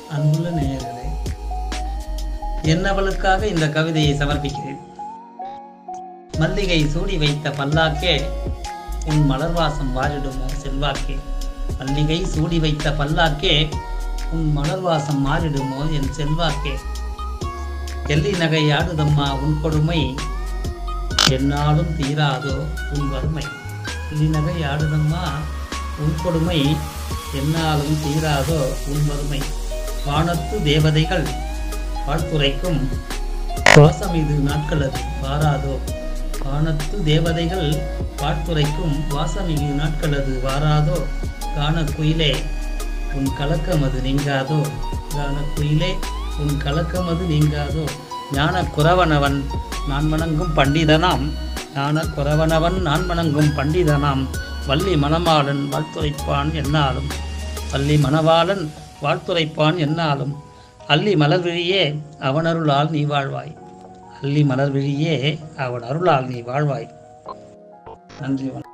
அன்புள்ள நேயர்களே என்னவளுக்காக இந்த கவிதையை சமர்ப்பிக்கிறேன் மல்லிகை சூடி வைத்த பல்லாக்கே உன் மலர் வாசம் வாழிடுமோ செல்வாக்கே மல்லிகை சூடி வைத்த பல்லாக்கே உன் மலர் வாசம் மாறிடுமோ என் செல்வாக்கே எல்லி நகை ஆடுதம்மா உன் கொடுமை என்னாலும் தீராதோ உன் வறுமை எல்லி நகை ஆடுதம்மா உன் கொடுமை என்னாலும் தீராதோ உன் வறுமை வானத்து தேவதைகள் வாழ்த்துரைக்கும் வாசம் இது நாட்கள் அது வாராதோ வானத்து தேவதைகள் வாழ்த்துரைக்கும் வாசம் இது நாட்கள் அது வாராதோ காண குயிலே உன் கலக்கம் அது நீங்காதோ காண குயிலே உன் கலக்கம் அது நீங்காதோ ஞான குறவனவன் நான் வணங்கும் பண்டிதனாம் ஞான குறவனவன் நான் வணங்கும் பண்டிதனாம் வள்ளி மணமாளன் வாழ்த்துரைப்பான் என்னாலும் வள்ளி மணவாளன் வாழ்த்துரைப்பான் என்னாலும் அள்ளி மலர்விழியே அவனருளால் நீ வாழ்வாய் அள்ளி மலர்விழியே அவன் அருளால் நீ வாழ்வாய் நன்றி வணக்கம்